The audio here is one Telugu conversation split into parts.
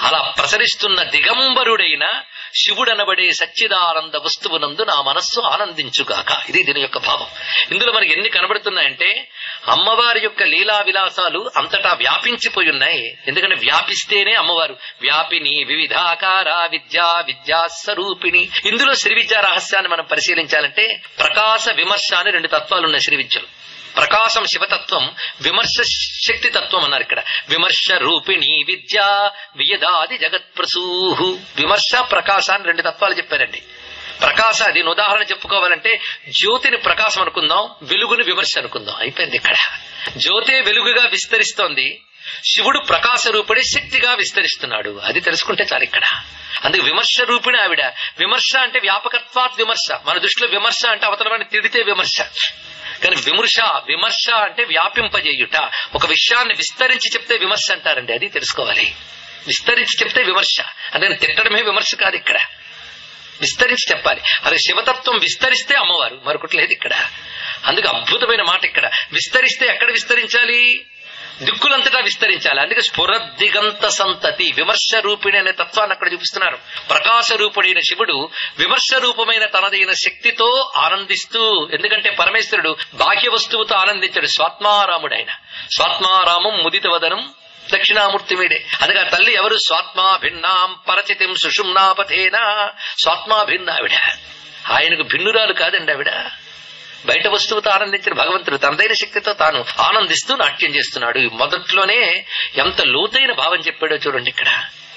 అలా ప్రసరిస్తున్న దిగంబరుడైన శివుడనబడే సచ్చిదానంద వస్తువునందు నా మనస్సు ఆనందించుగాక ఇది దీని యొక్క భావం ఇందులో మనకి ఎన్ని కనబడుతున్నాయంటే అమ్మవారి యొక్క లీలా విలాసాలు అంతటా వ్యాపించిపోయి ఉన్నాయి ఎందుకంటే వ్యాపిస్తేనే అమ్మవారు వ్యాపిని వివిధాకార విద్యా విద్యా స్వరూపిణి ఇందులో శ్రీ విద్యా రహస్యాన్ని మనం పరిశీలించాలంటే ప్రకాశ విమర్శ అని రెండు తత్వాలు ఉన్నాయి శ్రీ విద్యలు ప్రకాశం శివతత్వం విమర్శ శక్తి తత్వం అన్నారు ఇక్కడ విమర్శ రూపిణి విద్య వియదాది జగత్ ప్రసూహు విమర్శ ప్రకాశ అని రెండు తత్వాలు చెప్పారండి ప్రకాశ దీని ఉదాహరణ చెప్పుకోవాలంటే జ్యోతిని ప్రకాశం అనుకుందాం వెలుగుని విమర్శ అనుకుందాం అయిపోయింది ఇక్కడ జ్యోతే వెలుగుగా విస్తరిస్తోంది శివుడు ప్రకాశ రూపిణి శక్తిగా విస్తరిస్తున్నాడు అది తెలుసుకుంటే చాలు ఇక్కడ అందుకే విమర్శ రూపిణి ఆవిడ విమర్శ అంటే వ్యాపకత్వాత్ విమర్శ మన దృష్టిలో విమర్శ అంటే అవతల వాడిని తిడితే విమర్శ కానీ విమర్శ విమర్శ అంటే వ్యాపింపజేయుట ఒక విషయాన్ని విస్తరించి చెప్తే విమర్శ అంటారండి అది తెలుసుకోవాలి విస్తరించి చెప్తే విమర్శ అంటే తిట్టడమే విమర్శ కాదు ఇక్కడ విస్తరించి చెప్పాలి అదే శివతత్వం విస్తరిస్తే అమ్మవారు మరొకటి లేదు ఇక్కడ అందుకే అద్భుతమైన మాట ఇక్కడ విస్తరిస్తే ఎక్కడ విస్తరించాలి దిక్కులంతటా విస్తరించాలి అందుకే స్ఫురద్దిగంత సంతతి విమర్శ రూపిణి అనే తత్వాన్ని అక్కడ చూపిస్తున్నారు ప్రకాశ రూపుడైన శివుడు విమర్శ రూపమైన తనదైన శక్తితో ఆనందిస్తూ ఎందుకంటే పరమేశ్వరుడు బాహ్య వస్తువుతో ఆనందించాడు స్వాత్మారాముడైన స్వాత్మారామం ముదిత వదనం దక్షిణామూర్తి మీడే అందుకే ఆ తల్లి ఎవరు స్వాత్మా భిన్నాం పరచితిం సుషుమ్నాపథేనా స్వాత్మా భిన్న ఆవిడ ఆయనకు భిన్నురాలు కాదండి ఆవిడ బయట వస్తువుతో ఆనందించిన భగవంతుడు తనదైన శక్తితో తాను ఆనందిస్తూ నాట్యం చేస్తున్నాడు ఈ మొదట్లోనే ఎంత లోతైన భావం చెప్పాడో చూడండి ఇక్కడ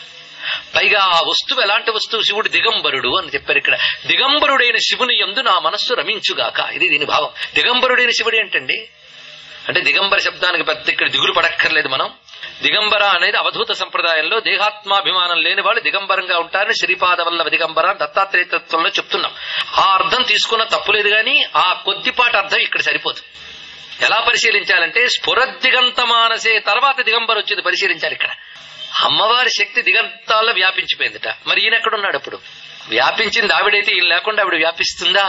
పైగా ఆ వస్తువు ఎలాంటి వస్తువు శివుడు దిగంబరుడు అని చెప్పారు ఇక్కడ దిగంబరుడైన శివుని యందు నా మనస్సు రమించుగాక ఇది దీని భావం దిగంబరుడైన శివుడు ఏంటండి అంటే దిగంబర శబ్దానికి పెద్ద ఇక్కడ దిగులు పడక్కర్లేదు మనం దిగంబర అనేది అవధూత సంప్రదాయంలో దేహాత్మాభిమానం లేని వాళ్ళు దిగంబరంగా ఉంటారని శ్రీపాద వల్ల దిగంబర దత్తాత్రేయ తత్వంలో చెప్తున్నాం ఆ అర్థం తీసుకున్న తప్పులేదు గాని ఆ కొద్దిపాటి అర్థం ఇక్కడ సరిపోదు ఎలా పరిశీలించాలంటే స్ఫురద్దిగంత మానసే తర్వాత దిగంబర్ వచ్చేది పరిశీలించాలి ఇక్కడ అమ్మవారి శక్తి దిగంతాల్లో వ్యాపించిపోయిందిట మరి ఈయన ఎక్కడున్నాడు అప్పుడు వ్యాపించింది ఆవిడైతే ఈయన లేకుండా ఆవిడ వ్యాపిస్తుందా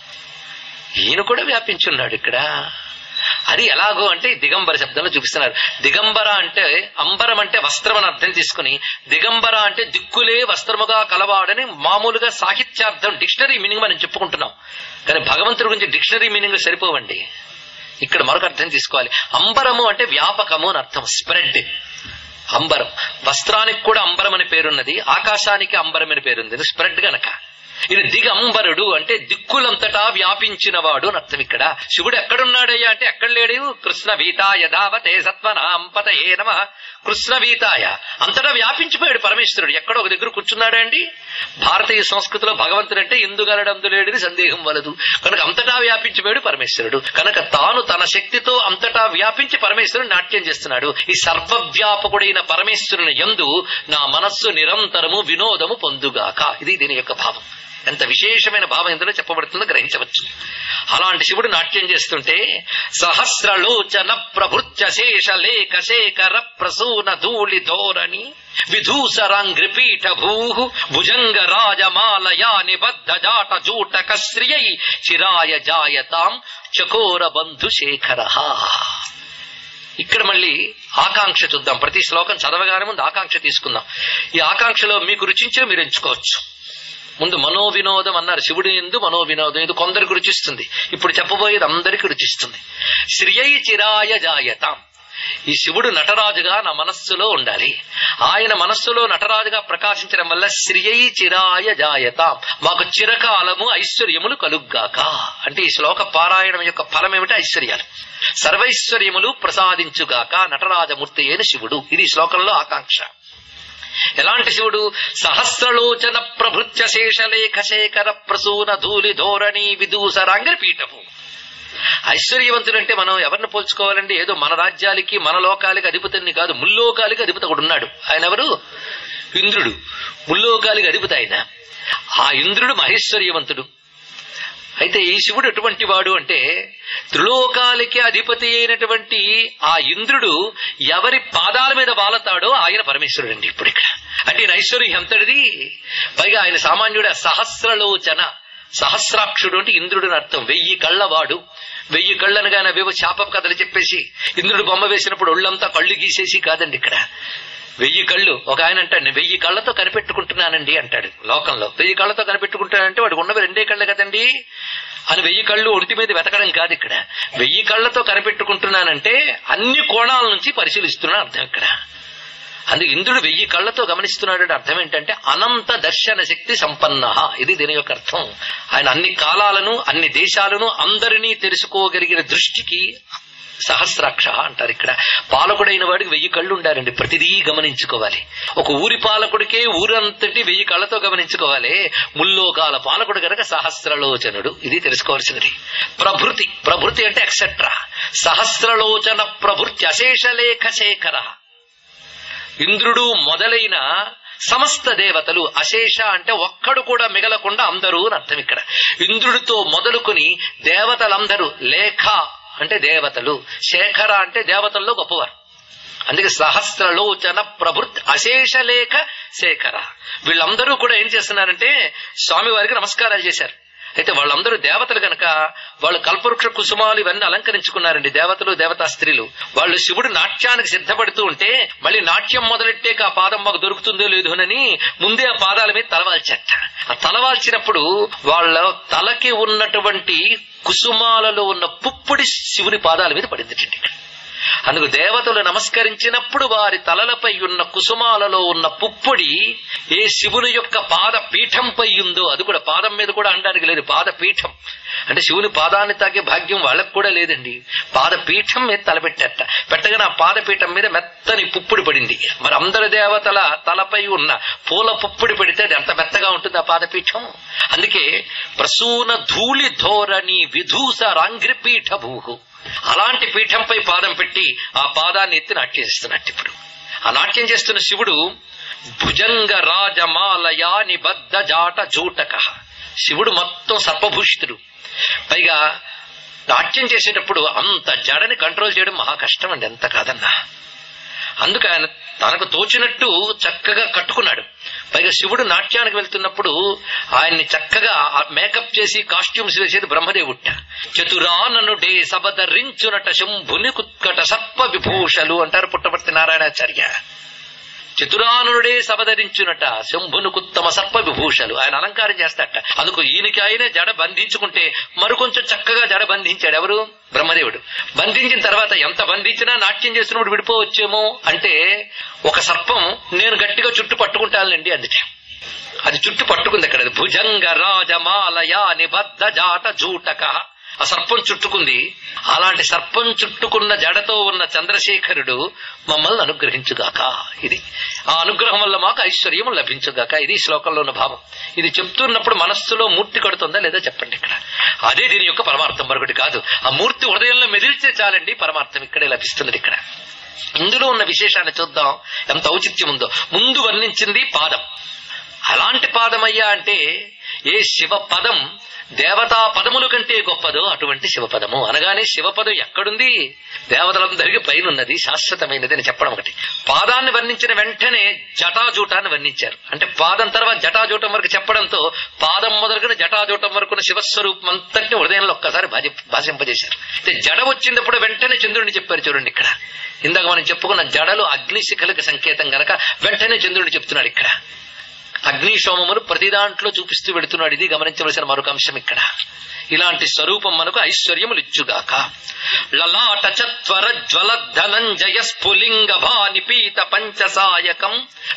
ఈయన కూడా వ్యాపించున్నాడు ఇక్కడ అది ఎలాగో అంటే దిగంబర శబ్దంలో చూపిస్తున్నారు దిగంబర అంటే అంబరం అంటే వస్త్రం అని అర్థం తీసుకుని దిగంబర అంటే దిక్కులే వస్త్రముగా కలవాడని మామూలుగా సాహిత్యార్థం డిక్షనరీ మీనింగ్ మనం చెప్పుకుంటున్నాం కానీ భగవంతుడి గురించి డిక్షనరీ మీనింగ్ సరిపోవండి ఇక్కడ మరొక అర్థం తీసుకోవాలి అంబరము అంటే వ్యాపకము అని అర్థం స్ప్రెడ్ అంబరం వస్త్రానికి కూడా అంబరం అని పేరున్నది ఆకాశానికి అంబరం అని పేరుంది స్ప్రెడ్ గనక ఇది దిగంబరుడు అంటే దిక్కులంతటా వ్యాపించినవాడు అని అర్థం ఇక్కడ శివుడు ఎక్కడున్నాడయ్యా అంటే ఎక్కడ లేడు కృష్ణ వీతాయ ధావతే సత్వనాంపతయే నమ కృష్ణ వీతాయ అంతటా వ్యాపించిపోయాడు పరమేశ్వరుడు ఎక్కడో ఒక దగ్గర కూర్చున్నాడా అండి భారతీయ సంస్కృతిలో భగవంతుడు అంటే ఎందుగలడందు లేడని సందేహం వలదు కనుక అంతటా వ్యాపించిపోయాడు పరమేశ్వరుడు కనుక తాను తన శక్తితో అంతటా వ్యాపించి పరమేశ్వరుడు నాట్యం చేస్తున్నాడు ఈ సర్వవ్యాపకుడైన పరమేశ్వరుని యందు నా మనస్సు నిరంతరము వినోదము పొందుగాక ఇది దీని యొక్క భావం ఎంత విశేషమైన భావం ఇందులో చెప్పబడుతుందో గ్రహించవచ్చు అలాంటి శివుడు నాట్యం చేస్తుంటే సహస్రలోచన ప్రభృత్య శేష లేఖ శేఖర ప్రసూన ధూళి ధోరణి విధూసరాంగ్రిపీఠ భూ భుజంగ రాజమాలయా నిబద్ధ జాట జూటక శ్రియై చిరాయ జాయతాం చకోర బంధు శేఖర ఇక్కడ మళ్ళీ ఆకాంక్ష చూద్దాం ప్రతి శ్లోకం చదవగానే ముందు ఆకాంక్ష తీసుకుందాం ఈ ఆకాంక్షలో మీకు రుచించే మీరు ఎంచుకోవచ్చు ముందు మనోవినోదం అన్నారు శివుడి ఎందు మనోవినోదం ఇది కొందరికి రుచిస్తుంది ఇప్పుడు చెప్పబోయేది అందరికి రుచిస్తుంది శ్రియై చిరాయ జాయతాం ఈ శివుడు నటరాజుగా నా మనస్సులో ఉండాలి ఆయన మనస్సులో నటరాజుగా ప్రకాశించడం వల్ల శ్రియై చిరాయ జాయతాం మాకు చిరకాలము ఐశ్వర్యములు కలుగ్గాక అంటే ఈ శ్లోక పారాయణం యొక్క ఫలం ఏమిటి ఐశ్వర్యాలు సర్వైశ్వర్యములు ప్రసాదించుగాక నటరాజమూర్తి అయిన శివుడు ఇది ఈ శ్లోకంలో ఆకాంక్ష ఎలాంటి శివుడు సహస్రలోచన ప్రభృత్య శేషలేఖ శేఖర ప్రసూన ధూళి ధోరణి విదూసరాంగరి పీఠము ఐశ్వర్యవంతుడు అంటే మనం ఎవరిని పోల్చుకోవాలండి ఏదో మన రాజ్యాలకి మన లోకాలకి అధిపతిని కాదు ముల్లోకాలకి అధిపతి ఒకడు ఉన్నాడు ఆయన ఎవరు ఇంద్రుడు ముల్లోకాలకి అధిపతి ఆయన ఆ ఇంద్రుడు మహేశ్వర్యవంతుడు అయితే ఈ శివుడు ఎటువంటి వాడు అంటే త్రిలోకాలకి అధిపతి అయినటువంటి ఆ ఇంద్రుడు ఎవరి పాదాల మీద వాలతాడో ఆయన పరమేశ్వరుడు అండి ఇప్పుడు ఇక్కడ అంటే ఈయన ఐశ్వర్యం ఎంతటిది పైగా ఆయన సామాన్యుడు సహస్రలోచన సహస్రాక్షుడు అంటే ఇంద్రుడు అర్థం వెయ్యి కళ్ళవాడు వెయ్యి కళ్ళనగానే అవేవో శాప కథలు చెప్పేసి ఇంద్రుడు బొమ్మ వేసినప్పుడు ఒళ్ళంతా కళ్ళు గీసేసి కాదండి ఇక్కడ వెయ్యి కళ్ళు ఒక ఆయన అంటాడు "నేను వెయ్యి కళ్ళతో కనిపెట్టుకుంటున్నానండి అంటాడు లోకంలో వెయ్యి కళ్ళతో కనిపెట్టుకుంటానంటే వాడికి ఉన్నవి రెండే కళ్ళు కదండి అని వెయ్యి కళ్ళు ఒంటి మీద వెతకడం కాదు ఇక్కడ వెయ్యి కళ్ళతో కనిపెట్టుకుంటున్నానంటే అన్ని కోణాల నుంచి పరిశీలిస్తున్నా అర్థం ఇక్కడ అందుకే ఇంద్రుడు వెయ్యి కళ్ళతో గమనిస్తున్నాడు అర్థం ఏంటంటే అనంత దర్శన శక్తి సంపన్న ఇది దీని యొక్క అర్థం ఆయన అన్ని కాలాలను అన్ని దేశాలను అందరినీ తెలుసుకోగలిగిన దృష్టికి సహస్రాక్ష అంటారు ఇక్కడ పాలకుడైన వాడికి వెయ్యి కళ్ళు ఉండాలండి ప్రతిదీ గమనించుకోవాలి ఒక ఊరి పాలకుడికే ఊరంతటి వెయ్యి కళ్ళతో గమనించుకోవాలి ముల్లోకాల పాలకుడు గనక సహస్రలోచనుడు ఇది తెలుసుకోవాల్సినది ప్రభృతి ప్రభృతి అంటే ఎక్సెట్రా సహస్రలోచన ప్రభృతి అశేషలేఖ శేఖర ఇంద్రుడు మొదలైన సమస్త దేవతలు అశేష అంటే ఒక్కడు కూడా మిగలకుండా అందరూ అని అర్థం ఇక్కడ ఇంద్రుడితో మొదలుకొని దేవతలందరూ లేఖ అంటే దేవతలు శేఖర అంటే దేవతల్లో గొప్పవారు అందుకే సహస్రలోచన ప్రభృత్ అశేష లేఖ శేఖర వీళ్ళందరూ కూడా ఏం చేస్తున్నారంటే స్వామి వారికి నమస్కారాలు చేశారు అయితే వాళ్ళందరూ దేవతలు గనక వాళ్ళు కల్పవృక్ష కుసుమాలు ఇవన్నీ అలంకరించుకున్నారండి దేవతలు దేవతా స్త్రీలు వాళ్ళు శివుడు నాట్యానికి సిద్ధపడుతూ ఉంటే మళ్ళీ నాట్యం మొదలెట్టాక ఆ పాదం మాకు దొరుకుతుందో లేదోనని ముందే ఆ పాదాల మీద తలవాల్చట ఆ తలవాల్చినప్పుడు వాళ్ళ తలకి ఉన్నటువంటి కుసుమాలలో ఉన్న పుప్పుడి శివుని పాదాల మీద పడింది ఇక్కడ అందుకు దేవతలు నమస్కరించినప్పుడు వారి తలలపై ఉన్న కుసుమాలలో ఉన్న పుప్పొడి ఏ శివుని యొక్క పాద పీఠంపై ఉందో అది కూడా పాదం మీద కూడా అనడానికి లేదు పాద పీఠం అంటే శివుని పాదాన్ని తాకే భాగ్యం వాళ్ళకు కూడా లేదండి పాద పీఠం మీద తలపెట్టట పెట్టగానే ఆ పాదపీఠం మీద మెత్తని పుప్పుడి పడింది మరి అందరి దేవతల తలపై ఉన్న పూల పుప్పుడి పడితే అది ఎంత మెత్తగా ఉంటుంది ఆ పాదపీఠం అందుకే ప్రసూన ధూళి ధోరణి విధూస రాంగ్రిపీఠ భూహు అలాంటి పీఠంపై పాదం పెట్టి ఆ పాదాన్ని ఎత్తి నాట్యం చేస్తున్నట్టు ఇప్పుడు ఆ నాట్యం చేస్తున్న శివుడు భుజంగ రాజమాలయా నిబద్ధ జాట జూటక శివుడు మొత్తం సర్పభూషితుడు పైగా నాట్యం చేసేటప్పుడు అంత జడని కంట్రోల్ చేయడం మహా కష్టం అండి ఎంత కాదన్నా అందుకు ఆయన తనకు తోచినట్టు చక్కగా కట్టుకున్నాడు పైగా శివుడు నాట్యానికి వెళ్తున్నప్పుడు ఆయన్ని చక్కగా మేకప్ చేసి కాస్ట్యూమ్స్ వేసేది బ్రహ్మదేవుట్ట చతురాననుడే సబదరించునట శంభుని కుత్కట సర్ప విభూషలు అంటారు పుట్టపర్తి నారాయణాచార్య చతురానుడే సబదరించునట శంభును కుత్తమ సర్ప విభూషలు ఆయన అలంకారం చేస్తాట అందుకు ఈయనకి ఆయనే జడ బంధించుకుంటే మరికొంచెం చక్కగా జడ బంధించాడు ఎవరు బ్రహ్మదేవుడు బంధించిన తర్వాత ఎంత బంధించినా నాట్యం చేస్తున్నప్పుడు విడిపోవచ్చేమో అంటే ఒక సర్పం నేను గట్టిగా చుట్టు పట్టుకుంటానండి అందుకే అది చుట్టు పట్టుకుంది అక్కడ అది భుజంగ రాజమాలయా నిబద్ధ జాట జూటక ఆ సర్పం చుట్టుకుంది అలాంటి సర్పం చుట్టుకున్న జడతో ఉన్న చంద్రశేఖరుడు మమ్మల్ని అనుగ్రహించుగాక ఇది ఆ అనుగ్రహం వల్ల మాకు ఐశ్వర్యం లభించుగాక ఇది ఈ శ్లోకంలో ఉన్న భావం ఇది చెప్తున్నప్పుడు మనస్సులో మూర్తి కడుతుందా లేదా చెప్పండి ఇక్కడ అదే దీని యొక్క పరమార్థం మరొకటి కాదు ఆ మూర్తి హృదయంలో మెదిలిస్తే చాలండి పరమార్థం ఇక్కడే లభిస్తున్నది ఇక్కడ ఇందులో ఉన్న విశేషాన్ని చూద్దాం ఎంత ఔచిత్యం ఉందో ముందు వర్ణించింది పాదం అలాంటి పాదమయ్యా అంటే ఏ శివ పదం దేవతా పదముల కంటే గొప్పదో అటువంటి శివపదము అనగానే శివపదం ఎక్కడుంది దేవతలందరికీ పైనున్నది శాశ్వతమైనది అని చెప్పడం ఒకటి పాదాన్ని వర్ణించిన వెంటనే జటాజూటాన్ని వర్ణించారు అంటే పాదం తర్వాత జటాజూటం వరకు చెప్పడంతో పాదం మొదలుకుని జటాజూటం వరకు శివస్వరూపం అంతటిని హృదయంలో ఒక్కసారి భాజి భాషింపజేశారు అయితే జడ వచ్చినప్పుడు వెంటనే చంద్రుడిని చెప్పారు చూడండి ఇక్కడ ఇందాక మనం చెప్పుకున్న జడలు అగ్నిశిఖలకు సంకేతం గనక వెంటనే చంద్రుడిని చెప్తున్నాడు ఇక్కడ అగ్నిశోమమును ప్రతి దాంట్లో చూపిస్తూ వెడుతున్నాడు ఇది గమనించవలసిన మరొక అంశం ఇక్కడ ఇలాంటి స్వరూపం మనకు ఐశ్వర్యములిచ్చుగాక లలాట చత్వర జ్వల ధనంజయ స్ఫులింగ భానిపీత పంచసాయకం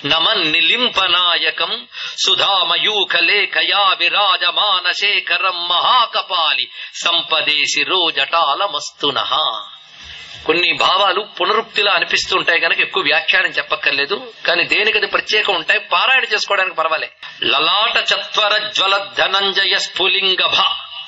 నమన్నిలింపనాయకం సుధామయూఖ లేఖయా విరాజమాన శేఖరం మహాకపాలి సంపదేశి రోజటాలమస్తునః కొన్ని భావాలు పునరుక్తిలా అనిపిస్తూ ఉంటాయి కనుక ఎక్కువ వ్యాఖ్యానం చెప్పక్కర్లేదు కానీ దేనికది ప్రత్యేకం ఉంటాయి పారాయణ చేసుకోవడానికి పర్వాలే లలాట చత్వర జ్వల ధనంజయ స్ఫులింగ భా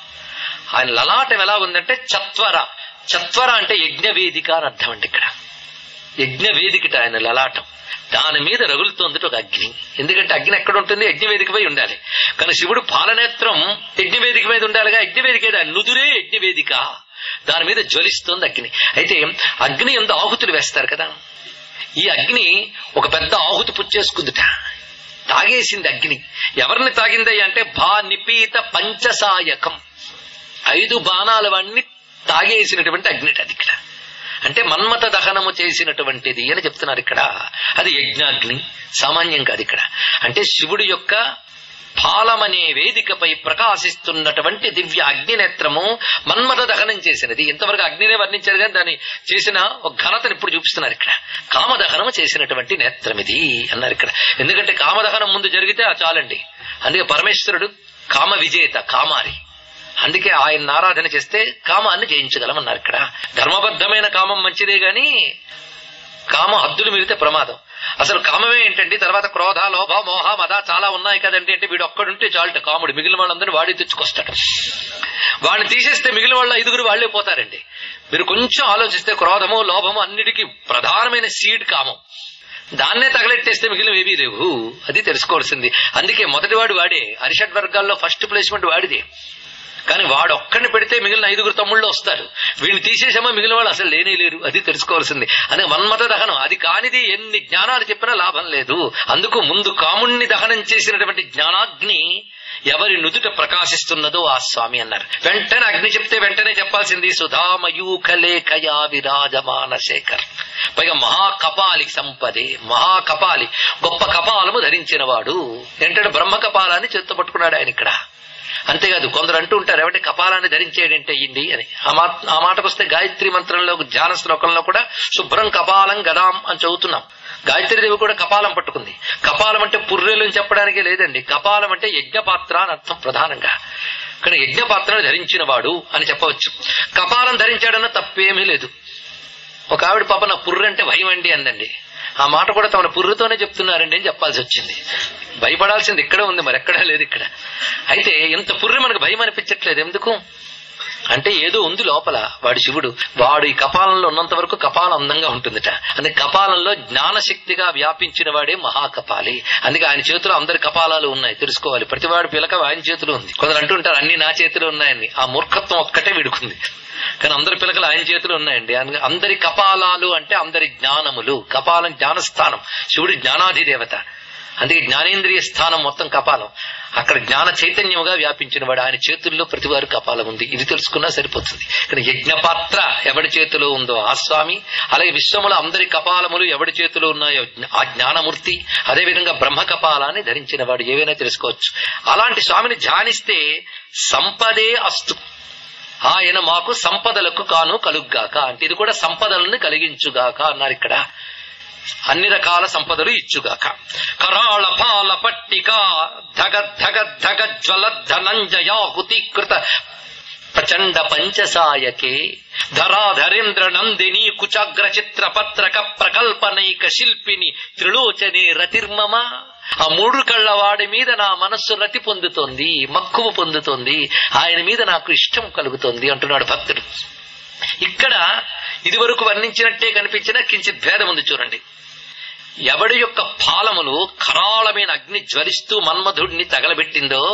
ఆయన లలాటం ఎలా ఉందంటే చత్వర చత్వర అంటే యజ్ఞ వేదిక అని అర్థం అండి ఇక్కడ యజ్ఞ వేదికట ఆయన లలాటం దాని మీద రగులుతోంది ఒక అగ్ని ఎందుకంటే అగ్ని ఎక్కడ ఉంటుంది యజ్ఞవేదికపై ఉండాలి కానీ శివుడు పాలనేత్రం యజ్ఞవేదిక మీద ఉండాలిగా యజ్ఞవేదిక ఏదా? నుదురే యజ్ఞవేదిక దాని మీద జ్వలిస్తోంది అగ్ని అయితే అగ్ని ఎంత ఆహుతులు వేస్తారు కదా ఈ అగ్ని ఒక పెద్ద ఆహుతి పుచ్చేసుకుందిట తాగేసింది అగ్ని ఎవరిని తాగిందయ్య అంటే భా నిపీత పంచసాయకం ఐదు బాణాలు వాడిని తాగేసినటువంటి అగ్నిట అది ఇక్కడ అంటే మన్మత దహనము చేసినటువంటిది అని చెప్తున్నారు ఇక్కడ అది యజ్ఞాగ్ని సామాన్యం కాదు ఇక్కడ అంటే శివుడి యొక్క పాలమనే వేదికపై ప్రకాశిస్తున్నటువంటి దివ్య అగ్నినేత్రము మన్మథ దహనం చేసినది ఇంతవరకు అగ్నినే వర్ణించారు కానీ దాన్ని చేసిన ఒక ఘనతను ఇప్పుడు చూపిస్తున్నారు ఇక్కడ కామదహనం చేసినటువంటి నేత్రం ఇది అన్నారు ఇక్కడ ఎందుకంటే కామదహనం ముందు జరిగితే ఆ చాలండి అందుకే పరమేశ్వరుడు కామ విజేత కామారి అందుకే ఆయన ఆరాధన చేస్తే కామాన్ని జయించగలమన్నారు ఇక్కడ ధర్మబద్ధమైన కామం మంచిదే గాని కామ హద్దులు మీరితే ప్రమాదం అసలు కామమే ఏంటండి తర్వాత క్రోధ లోభ మోహ మద చాలా ఉన్నాయి కదండి అంటే వీడు ఒక్కడుంటే చాలుట కాముడు మిగిలిన వాళ్ళందరినీ వాడి తెచ్చుకొస్తాడు వాడిని తీసేస్తే మిగిలిన వాళ్ళు ఐదుగురు వాళ్లే పోతారండి మీరు కొంచెం ఆలోచిస్తే క్రోధము లోభము అన్నిటికీ ప్రధానమైన సీడ్ కామం దాన్నే తగలెట్టేస్తే మిగిలిన ఏవీ లేవు అది తెలుసుకోవాల్సింది అందుకే మొదటివాడు వాడే అరిషడ్ వర్గాల్లో ఫస్ట్ ప్లేస్మెంట్ వాడిదే కానీ వాడు ఒక్కడిని పెడితే మిగిలిన ఐదుగురు తమ్ముళ్ళు వస్తారు వీడిని తీసేసామో మిగిలిన వాళ్ళు అసలు లేనే లేరు అది తెలుసుకోవాల్సింది అందుకే మన్మత దహనం అది కానిది ఎన్ని జ్ఞానాలు చెప్పినా లాభం లేదు అందుకు ముందు కాముణ్ణి దహనం చేసినటువంటి జ్ఞానాగ్ని ఎవరి నుదుట ప్రకాశిస్తున్నదో ఆ స్వామి అన్నారు వెంటనే అగ్ని చెప్తే వెంటనే చెప్పాల్సింది సుధామయూఖలేఖయా విరాజమాన శేఖర్ పైగా మహాకపాలి సంపదే మహాకపాలి గొప్ప కపాలము ధరించిన వాడు ఏంటంటే బ్రహ్మ కపాలాన్ని చేత్తో పట్టుకున్నాడు ఆయన ఇక్కడ అంతేకాదు కొందరు అంటూ ఉంటారు ఏమంటే కపాలాన్ని ధరించేయంటే ఇండి అని ఆ మాట ఆ మాటకు వస్తే గాయత్రి మంత్రంలో ధ్యాన శ్లోకంలో కూడా శుభ్రం కపాలం గదాం అని చదువుతున్నాం గాయత్రీదేవి కూడా కపాలం పట్టుకుంది కపాలం అంటే పుర్రెలు అని చెప్పడానికి లేదండి కపాలం అంటే యజ్ఞపాత్ర అని అర్థం ప్రధానంగా కానీ యజ్ఞపాత్రను ధరించిన వాడు అని చెప్పవచ్చు కపాలం ధరించాడన్న తప్పేమీ లేదు ఒక ఆవిడ పాప నా పుర్రె అంటే భయం అండి అందండి ఆ మాట కూడా తమ పుర్రుతోనే చెప్తున్నారండి అని చెప్పాల్సి వచ్చింది భయపడాల్సింది ఇక్కడే ఉంది మరి ఎక్కడా లేదు ఇక్కడ అయితే ఇంత పుర్రె మనకు భయం అనిపించట్లేదు ఎందుకు అంటే ఏదో ఉంది లోపల వాడి శివుడు వాడు ఈ కపాలంలో ఉన్నంత వరకు కపాలం అందంగా ఉంటుందిట అందుకే కపాలంలో జ్ఞానశక్తిగా వ్యాపించిన వాడే మహాకపాలి అందుకే ఆయన చేతిలో అందరి కపాలాలు ఉన్నాయి తెలుసుకోవాలి ప్రతివాడి పిలక ఆయన చేతిలో ఉంది కొందరు అంటుంటారు అన్ని నా చేతిలో ఉన్నాయని ఆ మూర్ఖత్వం ఒక్కటే విడుకుంది కానీ అందరి పిలకలు ఆయన చేతిలో ఉన్నాయండి అందుకే అందరి కపాలాలు అంటే అందరి జ్ఞానములు కపాలం జ్ఞానస్థానం శివుడు జ్ఞానాధిదేవత అందుకే జ్ఞానేంద్రియ స్థానం మొత్తం కపాలం అక్కడ జ్ఞాన చైతన్యముగా వ్యాపించిన వాడు ఆయన చేతుల్లో ప్రతివారు కపాలం ఉంది ఇది తెలుసుకున్నా సరిపోతుంది కానీ యజ్ఞపాత్ర ఎవడి చేతిలో ఉందో ఆ స్వామి అలాగే విశ్వములో అందరి కపాలములు ఎవడి చేతిలో ఉన్నాయో ఆ జ్ఞానమూర్తి అదేవిధంగా బ్రహ్మ కపాలాన్ని ధరించిన వాడు ఏవైనా తెలుసుకోవచ్చు అలాంటి స్వామిని ధ్యానిస్తే సంపదే అస్తు ఆయన మాకు సంపదలకు కాను కలుగ్గాక అంటే ఇది కూడా సంపదలను కలిగించుగాక అన్నారు ఇక్కడ అన్ని రకాల సంపదలు ఇచ్చుగాక కరాళ పాల పట్టిక ధగ ధగ ధగ జ్వల ధనంజయాహుతీకృత ప్రచండ పంచసాయకే ధరాధరేంద్ర నందిని కుచాగ్ర చిత్ర పత్రక ప్రకల్పనైక శిల్పిని త్రిలోచనే రతిర్మమ ఆ మూడు కళ్ళ వాడి మీద నా మనస్సు రతి పొందుతోంది మక్కువ పొందుతోంది ఆయన మీద నాకు ఇష్టం కలుగుతోంది అంటున్నాడు భక్తుడు ఇక్కడ ఇదివరకు వర్ణించినట్టే కనిపించిన కించిత్ భేదం ఉంది చూడండి ఎవడి యొక్క పాలములు కరాళమైన అగ్ని జ్వలిస్తూ మన్మధుడిని తగలబెట్టిందో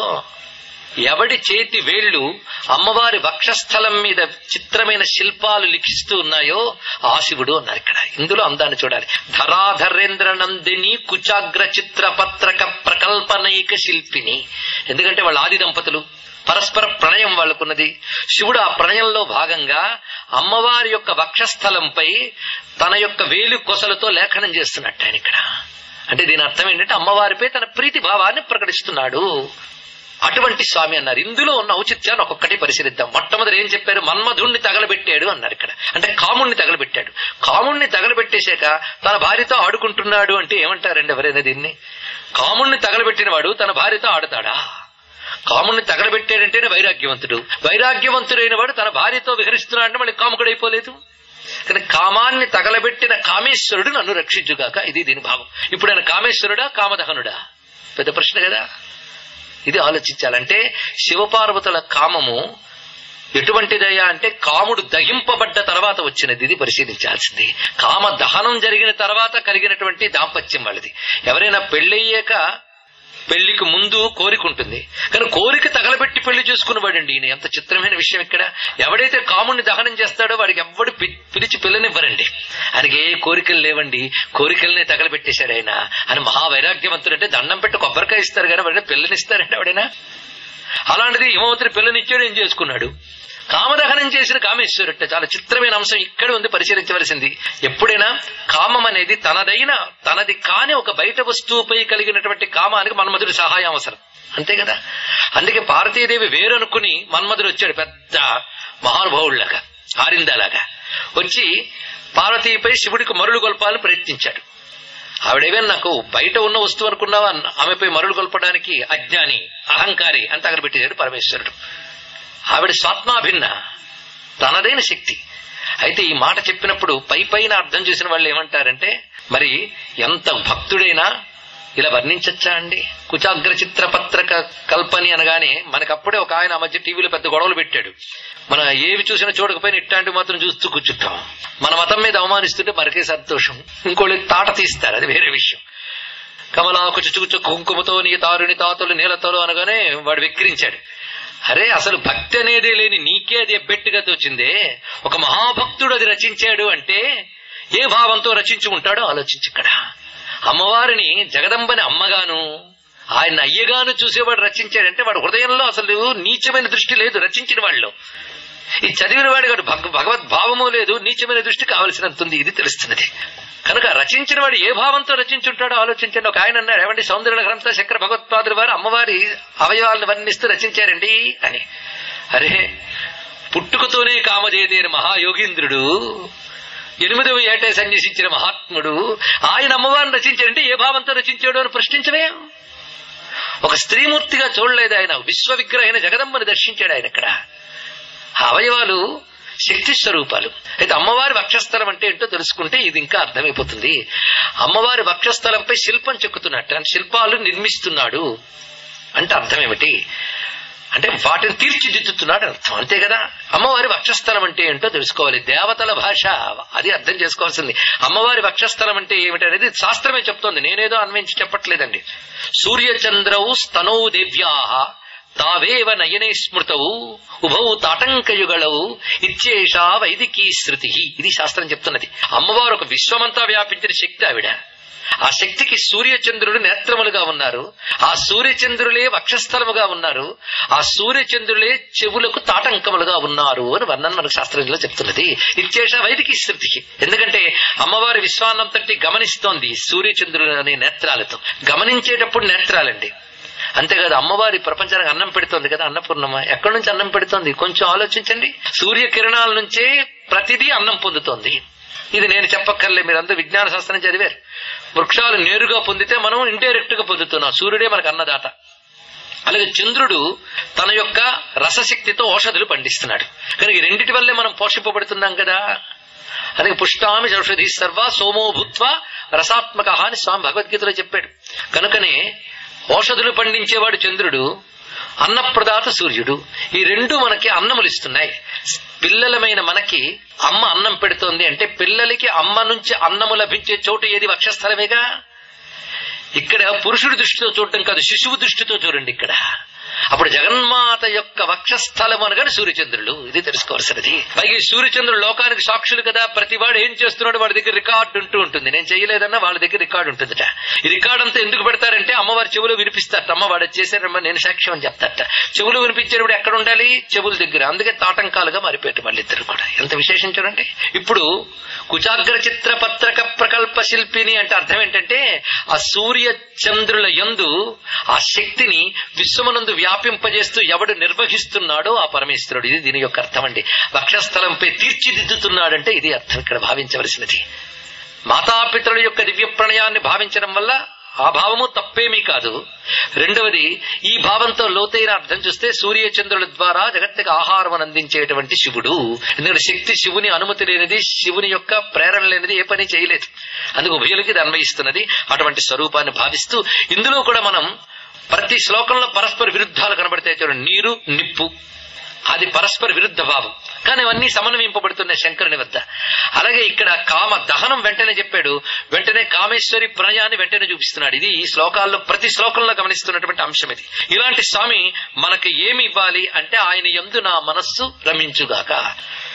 ఎవడి చేతి వేళ్లు అమ్మవారి వక్షస్థలం మీద చిత్రమైన శిల్పాలు లిఖిస్తూ ఉన్నాయో ఆ శివుడు అన్నారు ఇక్కడ ఇందులో అందాన్ని చూడాలి ధరాధరేంద్ర నందిని కుచాగ్ర చిత్ర పత్రక ప్రకల్పనైక శిల్పిని ఎందుకంటే వాళ్ళ ఆది దంపతులు పరస్పర ప్రణయం వాళ్ళకున్నది శివుడు ఆ ప్రణయంలో భాగంగా అమ్మవారి యొక్క వక్షస్థలంపై తన యొక్క వేలు కొసలతో లేఖనం చేస్తున్నట్టు ఆయన ఇక్కడ అంటే దీని అర్థం ఏంటంటే అమ్మవారిపై తన ప్రీతి భావాన్ని ప్రకటిస్తున్నాడు అటువంటి స్వామి అన్నారు ఇందులో ఉన్న ఔచిత్యాన్ని ఒక్కొక్కటి పరిశీలిద్దాం మొట్టమొదటి ఏం చెప్పారు మన్మధుణ్ణి తగలబెట్టాడు అన్నారు ఇక్కడ అంటే కాముణ్ణి తగలబెట్టాడు కాముణ్ణి తగలబెట్టేశాక తన భార్యతో ఆడుకుంటున్నాడు అంటే ఏమంటారండి ఎవరైనా దీన్ని కాముణ్ణి తగలబెట్టిన వాడు తన భార్యతో ఆడతాడా కాముణ్ణి తగలబెట్టాడంటేనే వైరాగ్యవంతుడు వైరాగ్యవంతుడైన వాడు తన భార్యతో విహరిస్తున్నాడంటే మళ్ళీ కాముకుడైపోలేదు కానీ కామాన్ని తగలబెట్టిన కామేశ్వరుడు నన్ను రక్షించుగాక ఇది దీని భావం ఇప్పుడు ఆయన కామేశ్వరుడా కామదహనుడా పెద్ద ప్రశ్న కదా ఇది ఆలోచించాలంటే శివపార్వతుల కామము ఎటువంటిదయ్యా అంటే కాముడు దహింపబడ్డ తర్వాత వచ్చినది ఇది పరిశీలించాల్సింది కామ దహనం జరిగిన తర్వాత కలిగినటువంటి దాంపత్యం వాళ్ళది ఎవరైనా పెళ్ళయ్యాక పెళ్లికి ముందు కోరిక ఉంటుంది కానీ కోరిక తగలబెట్టి పెళ్లి చేసుకున్నవాడండి ఈయన ఎంత చిత్రమైన విషయం ఇక్కడ ఎవడైతే కాముడిని దహనం చేస్తాడో వాడికి ఎవడు పి- పిలిచి పిల్లనివ్వరండి ఆయనకి ఏ కోరికలు లేవండి కోరికల్ని తగలబెట్టేశాడు ఆయన ఆయన మహావైరాగ్యవంతుడు అంటే దండం పెట్టి కొబ్బరికాయ ఇస్తారు కానీ వాడిని పిల్లనిస్తారండి ఎవడైనా అలాంటిది హిమవంతుడి పిల్లనిచ్చాడు ఏం చేసుకున్నాడు కామదహనం చేసిన కామేశ్వరుట చాలా చిత్రమైన అంశం ఇక్కడ ఉంది పరిశీలించవలసింది ఎప్పుడైనా కామం అనేది తనదైన తనది కాని ఒక బయట వస్తువుపై కలిగినటువంటి కామానికి మన్మధుడి సహాయం అవసరం అంతే కదా అందుకే పార్వతీదేవి వేరనుకుని మన్మధుడు వచ్చాడు పెద్ద మహానుభావుడిలాగా ఆరిందాలాగా వచ్చి పార్వతీపై శివుడికి మరులు గొల్పాలని ప్రయత్నించాడు ఆవిడేమే నాకు బయట ఉన్న వస్తువు అనుకున్నావా ఆమెపై మరులు గొల్పడానికి అజ్ఞాని అహంకారి అంత అక్కడ పెట్టేశాడు పరమేశ్వరుడు ఆవిడ స్వాత్మాభిన్న తనదైన శక్తి అయితే ఈ మాట చెప్పినప్పుడు పై పైన అర్థం చేసిన వాళ్ళు ఏమంటారంటే మరి ఎంత భక్తుడైనా ఇలా వర్ణించచ్చా అండి కుచాగ్ర చిత్ర పత్రక కల్పని అనగానే మనకప్పుడే ఒక ఆయన ఆ మధ్య టీవీలో పెద్ద గొడవలు పెట్టాడు మన ఏవి చూసినా చూడకపోయినా ఇట్లాంటివి మాత్రం చూస్తూ కూర్చుంటాం మన మతం మీద అవమానిస్తుంటే మనకే సంతోషం ఇంకోళ్ళు తాట తీస్తారు అది వేరే విషయం కమలాకు చుచుకుచు కుంకుమతో నీ తారుని తాతలు నీలతలు అనగానే వాడు వెక్కిరించాడు అరే అసలు భక్తి అనేది లేని నీకే అది ఎబ్బెట్టుగా తోచిందే ఒక మహాభక్తుడు అది రచించాడు అంటే ఏ భావంతో రచించి ఉంటాడో ఆలోచించి ఇక్కడ అమ్మవారిని జగదంబని అమ్మగాను ఆయన అయ్యగాను చూసేవాడు రచించాడంటే వాడు హృదయంలో అసలు నీచమైన దృష్టి లేదు రచించిన వాళ్ళు ఈ చదివిన వాడి వాడు భగ- భగవద్భావము లేదు నీచమైన దృష్టి కావలసినంత ఉంది ఇది తెలుస్తున్నది కనుక రచించిన వాడు ఏ భావంతో రచించుంటాడో ఆలోచించండి ఒక ఆయన అన్నాడు ఏమండి సౌందర్య గ్రంథ శంకర భగవత్పాదుల వారు అమ్మవారి అవయవాలను వర్ణిస్తూ రచించారండి అని అరే పుట్టుకతోనే కామదేదేని మహాయోగీంద్రుడు ఎనిమిదవ ఏటే సన్యసించిన మహాత్ముడు ఆయన అమ్మవారిని రచించాడంటే ఏ భావంతో రచించాడు అని ప్రశ్నించవే ఒక స్త్రీమూర్తిగా చూడలేదు ఆయన విశ్వ విగ్రహైన జగదమ్మని దర్శించాడు ఆయన ఇక్కడ ఆ అవయవాలు శక్తి స్వరూపాలు అయితే అమ్మవారి వక్షస్థలం అంటే ఏంటో తెలుసుకుంటే ఇది ఇంకా అర్థమైపోతుంది అమ్మవారి వక్షస్థలంపై శిల్పం చెక్కుతున్నట్టు అంటే శిల్పాలు నిర్మిస్తున్నాడు అంటే అర్థం ఏమిటి అంటే వాటిని తీర్చిదిద్దుతున్నాడు అని అర్థం అంతే కదా అమ్మవారి వక్షస్థలం అంటే ఏంటో తెలుసుకోవాలి దేవతల భాష అది అర్థం చేసుకోవాల్సింది అమ్మవారి వక్షస్థలం అంటే ఏమిటి అనేది శాస్త్రమే చెప్తోంది నేనేదో అన్వయించి చెప్పట్లేదండి సూర్యచంద్రౌ స్తనౌ దేవ్యా తావేవ నయనే స్మృతౌ ఉభౌ తాటంకయుగళౌ ఇచ్చేషా వైదికీ శృతి ఇది శాస్త్రం చెప్తున్నది అమ్మవారు ఒక విశ్వమంతా వ్యాపించిన శక్తి ఆవిడ ఆ శక్తికి సూర్యచంద్రుడు నేత్రములుగా ఉన్నారు ఆ సూర్యచంద్రులే వక్షస్థలముగా ఉన్నారు ఆ సూర్యచంద్రులే చెవులకు తాటంకములుగా ఉన్నారు అని వర్ణన మనకు శాస్త్రంలో చెప్తున్నది ఇచ్చేష వైదికి శృతి ఎందుకంటే అమ్మవారి విశ్వాన్నంతటి గమనిస్తోంది సూర్యచంద్రుడు అనే నేత్రాలతో గమనించేటప్పుడు నేత్రాలండి అంతేకాదు అమ్మవారి ప్రపంచానికి అన్నం పెడుతోంది కదా అన్నపూర్ణమ్మ ఎక్కడి నుంచి అన్నం పెడుతోంది కొంచెం ఆలోచించండి సూర్యకిరణాల నుంచే ప్రతిదీ అన్నం పొందుతోంది ఇది నేను చెప్పక్కర్లే మీరందరూ విజ్ఞాన శాస్త్రం చదివారు వృక్షాలు నేరుగా పొందితే మనం ఇండైరెక్ట్ గా పొందుతున్నాం సూర్యుడే మనకు అన్నదాత అలాగే చంద్రుడు తన యొక్క రసశక్తితో ఔషధులు పండిస్తున్నాడు కనుక ఈ రెండిటి వల్లే మనం పోషింపబడుతున్నాం కదా అలాగే పుష్టామి ఔషధి సర్వ సోమో భూత్వ రసాత్మక అని స్వామి భగవద్గీతలో చెప్పాడు కనుకనే ఔషధులు పండించేవాడు చంద్రుడు అన్నప్రదాత సూర్యుడు ఈ రెండు మనకి అన్నములు ఇస్తున్నాయి పిల్లలమైన మనకి అమ్మ అన్నం పెడుతోంది అంటే పిల్లలకి అమ్మ నుంచి అన్నము లభించే చోటు ఏది వక్షస్థలమేగా ఇక్కడ పురుషుడి దృష్టితో చూడటం కాదు శిశువు దృష్టితో చూడండి ఇక్కడ అప్పుడు జగన్మాత యొక్క వక్షస్థలం అనగానే సూర్యచంద్రులు ఇది తెలుసుకోవాల్సినది పైగా ఈ సూర్యచంద్రులు లోకానికి సాక్షులు కదా ప్రతి వాడు ఏం చేస్తున్నాడు వాడి దగ్గర రికార్డు ఉంటూ ఉంటుంది నేను చేయలేదన్నా వాళ్ళ దగ్గర రికార్డు ఉంటుందట ఈ రికార్డు అంతా ఎందుకు పెడతారంటే అమ్మవారి చెవులు వినిపిస్తారట అమ్మ వాడు చేశారమ్మా నేను సాక్ష్యం అని చెప్తారట చెవులు వినిపించేటప్పుడు ఎక్కడ ఉండాలి చెవుల దగ్గర అందుకే తాటంకాలుగా మారిపోయారు వాళ్ళిద్దరు కూడా ఎంత విశేషం చూడండి ఇప్పుడు కుచాగ్ర చిత్ర పత్రక ప్రకల్ప శిల్పిని అంటే అర్థం ఏంటంటే ఆ సూర్య చంద్రుల యందు ఆ శక్తిని విశ్వమనందు వ్యాపింపజేస్తూ ఎవడు నిర్వహిస్తున్నాడో ఆ పరమేశ్వరుడు ఇది దీని యొక్క అర్థం అండి వక్షస్థలంపై తీర్చిదిద్దుతున్నాడంటే ఇది అర్థం ఇక్కడ భావించవలసినది మాతాపితరుల యొక్క దివ్య ప్రణయాన్ని భావించడం వల్ల ఆ భావము తప్పేమీ కాదు రెండవది ఈ భావంతో లోతైన అర్థం చూస్తే సూర్యచంద్రుల ద్వారా జగత్తుకి ఆహారం అందించేటువంటి శివుడు ఎందుకంటే శక్తి శివుని అనుమతి లేనిది శివుని యొక్క ప్రేరణ లేనిది ఏ పని చేయలేదు అందుకు ఉభయులకి ఇది అన్వయిస్తున్నది అటువంటి స్వరూపాన్ని భావిస్తూ ఇందులో కూడా మనం ప్రతి శ్లోకంలో పరస్పర విరుద్ధాలు కనబడతాయి చూడండి నీరు నిప్పు అది పరస్పర విరుద్ధ భావం కానీ అవన్నీ సమన్వయింపబడుతున్నాయి శంకరుని వద్ద అలాగే ఇక్కడ కామ దహనం వెంటనే చెప్పాడు వెంటనే కామేశ్వరి ప్రణయాన్ని వెంటనే చూపిస్తున్నాడు ఇది ఈ శ్లోకాల్లో ప్రతి శ్లోకంలో గమనిస్తున్నటువంటి అంశం ఇది ఇలాంటి స్వామి మనకి ఏమి ఇవ్వాలి అంటే ఆయన ఎందు నా మనస్సు రమించుగాక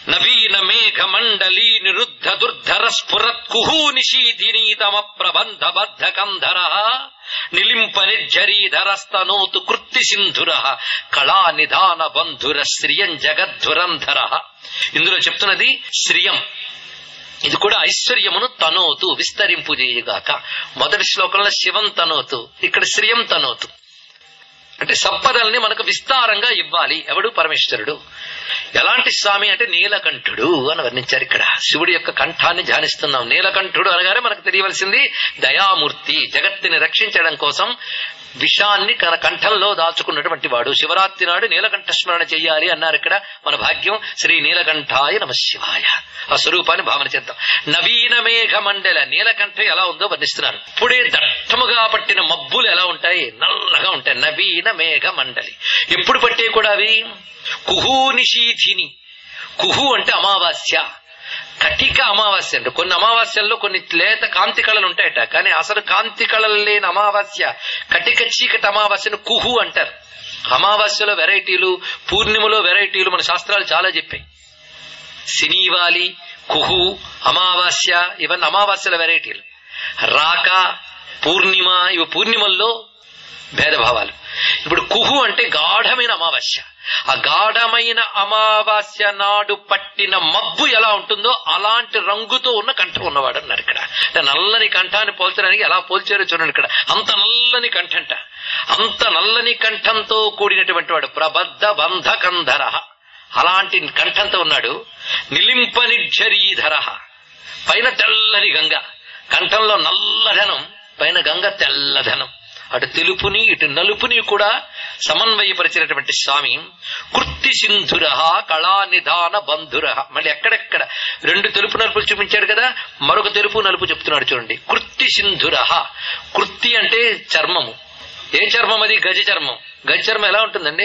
నవీన మేఘ మండలీ నిరుద్ధ దుర్ధర స్ఫురత్ కుహూ నిశీధినీతమ ప్రబంధ బద్ధ కంధర నిలింప నిర్జరీధరస్తనోతు కృత్తి సింధుర కళా నిధాన బంధుర శ్రియం జగద్ధురంధర ఇందులో చెప్తున్నది శ్రియం ఇది కూడా ఐశ్వర్యమును తనోతు విస్తరింపు చేయగాక మొదటి శ్లోకంలో శివం తనోతు ఇక్కడ శ్రియం తనోతు అంటే సంపదల్ని మనకు విస్తారంగా ఇవ్వాలి ఎవడు పరమేశ్వరుడు ఎలాంటి స్వామి అంటే నీలకంఠుడు అని వర్ణించారు ఇక్కడ శివుడి యొక్క కంఠాన్ని ధ్యానిస్తున్నాం నీలకంఠుడు అనగానే మనకు తెలియవలసింది దయామూర్తి జగత్తుని రక్షించడం కోసం విషాన్ని తన కంఠంలో దాచుకున్నటువంటి వాడు శివరాత్రి నాడు నీలకంఠ స్మరణ చెయ్యాలి అన్నారు ఇక్కడ మన భాగ్యం శ్రీ నీలకంఠాయ నమ శివాయ ఆ స్వరూపాన్ని భావన చేద్దాం నవీన మేఘ మండల నీలకంఠం ఎలా ఉందో వర్ణిస్తున్నారు ఇప్పుడే దట్టముగా పట్టిన మబ్బులు ఎలా ఉంటాయి నల్లగా ఉంటాయి నవీన మేఘ మండలి ఎప్పుడు పట్టే కూడా అవి కుహూ నిశీధిని కుహు అంటే అమావాస్య కటిక అమావాస్య అంటే కొన్ని అమావాస్యల్లో కొన్ని లేత కాంతి కళలు ఉంటాయట కానీ అసలు కాంతి కళలు లేని అమావాస్య కటిక చీకటి అమావాస్యను కుహు అంటారు అమావాస్యలో వెరైటీలు పూర్ణిమలో వెరైటీలు మన శాస్త్రాలు చాలా చెప్పాయి శనివాలి కుహు అమావాస్య ఇవన్నీ అమావాస్యల వెరైటీలు రాక పూర్ణిమ ఇవి పూర్ణిమల్లో భేదభావాలు ఇప్పుడు కుహు అంటే గాఢమైన అమావాస్య ఆ గాఢమైన అమావాస్య నాడు పట్టిన మబ్బు ఎలా ఉంటుందో అలాంటి రంగుతో ఉన్న కంఠం ఉన్నవాడు అన్నారు ఇక్కడ అంటే నల్లని కంఠాన్ని పోల్చడానికి ఎలా పోల్చారో చూడండి ఇక్కడ అంత నల్లని కంఠంట అంత నల్లని కంఠంతో కూడినటువంటి వాడు ప్రబద్ధ బంధ కంధర అలాంటి కంఠంతో ఉన్నాడు నిలింప నిర్జరీధర పైన తెల్లని గంగ కంఠంలో నల్లధనం పైన గంగ తెల్లధనం అటు తెలుపుని ఇటు నలుపుని కూడా సమన్వయపరిచినటువంటి స్వామి కృత్తి సింధుర కళా నిధాన బంధుర మళ్ళీ ఎక్కడెక్కడ రెండు తెలుపు నలుపులు చూపించాడు కదా మరొక తెలుపు నలుపు చెప్తున్నాడు చూడండి కృత్తి సింధుర కృత్తి అంటే చర్మము ఏ చర్మం అది గజ చర్మం గజ చర్మం ఎలా ఉంటుందండి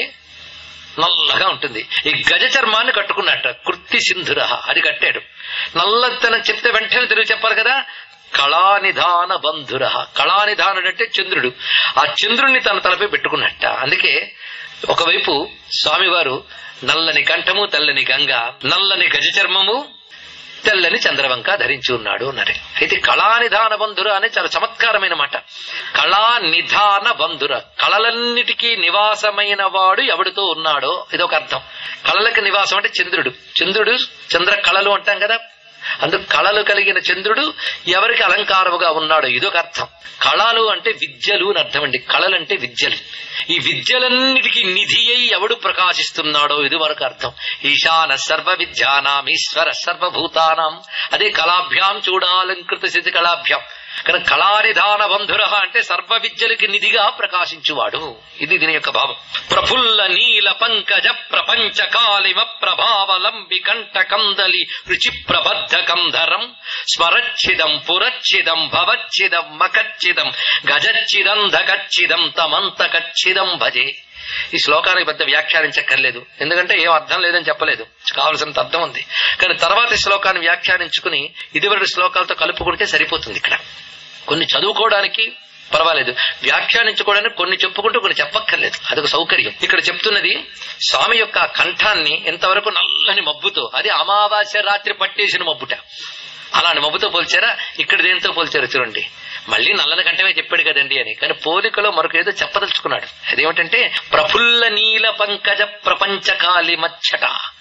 నల్లగా ఉంటుంది ఈ గజ చర్మాన్ని కట్టుకున్నట్ట కృత్తి సింధుర అది కట్టాడు నల్లతనం చెప్తే వెంటనే తెలుగు చెప్పాలి కదా కళానిధాన బంధుర కళానిధానుడు అంటే చంద్రుడు ఆ చంద్రుణ్ణి తన తలపై పెట్టుకున్నట్ట అందుకే ఒకవైపు స్వామివారు నల్లని కంఠము తెల్లని గంగ నల్లని గజ చర్మము తెల్లని చంద్రవంక ధరించి ఉన్నాడు అన్నారు అయితే కళానిధాన బంధుర అనే చాలా చమత్కారమైన మాట కళా నిధాన బంధుర కళలన్నిటికీ నివాసమైన వాడు ఎవడితో ఉన్నాడో ఇదొక అర్థం కళలకు నివాసం అంటే చంద్రుడు చంద్రుడు చంద్ర కళలు అంటాం కదా అందుకు కళలు కలిగిన చంద్రుడు ఎవరికి అలంకారముగా ఉన్నాడో ఇదొక అర్థం కళలు అంటే విద్యలు అని అర్థం అండి కళలంటే విద్యలు ఈ విద్యలన్నిటికీ నిధి అయి ఎవడు ప్రకాశిస్తున్నాడో ఇది వరకు అర్థం ఈశాన సర్వ విద్యానాం ఈశ్వర సర్వభూతానాం అదే కళాభ్యాం చూడాలంకృత స్థితి కళాభ్యాం కానీ కళానిధాన బంధుర అంటే సర్వ విద్యలకి నిధిగా ప్రకాశించువాడు ఇది దీని యొక్క భావం ప్రఫుల్ల నీల పంకజ ప్రపంచ కాలిమ ప్రభావలంబి కంఠ కందలి రుచి ప్రబద్ధ కంధరం స్మరచ్చిదం పురచ్చిదం భవచ్చిదం మకచ్చిదం గజచ్చిదం ధగచ్చిదం తమంతకచ్చిదం భజే ఈ శ్లోకానికి పెద్ద వ్యాఖ్యానించక్కర్లేదు ఎందుకంటే ఏం అర్థం లేదని చెప్పలేదు కావలసినంత అర్థం ఉంది కానీ తర్వాతి శ్లోకాన్ని వ్యాఖ్యానించుకుని ఇదివరటి శ్లోకాలతో కలుపుకుంటే సరిపోతుంది ఇక్కడ కొన్ని చదువుకోవడానికి పర్వాలేదు వ్యాఖ్యానించుకోవడానికి కొన్ని చెప్పుకుంటూ కొన్ని చెప్పక్కర్లేదు అదొక సౌకర్యం ఇక్కడ చెప్తున్నది స్వామి యొక్క కంఠాన్ని ఎంతవరకు నల్లని మబ్బుతో అది అమావాస్య రాత్రి పట్టేసిన మబ్బుట అలాంటి మబ్బుతో పోల్చారా ఇక్కడ దేంతో పోల్చారు చూడండి మళ్ళీ నల్లని కంఠమే చెప్పాడు కదండి అని కానీ పోలికలో మరొక ఏదో చెప్పదలుచుకున్నాడు అదేమిటంటే ప్రఫుల్ల నీల పంకజ ప్రపంచకాలి మచ్చట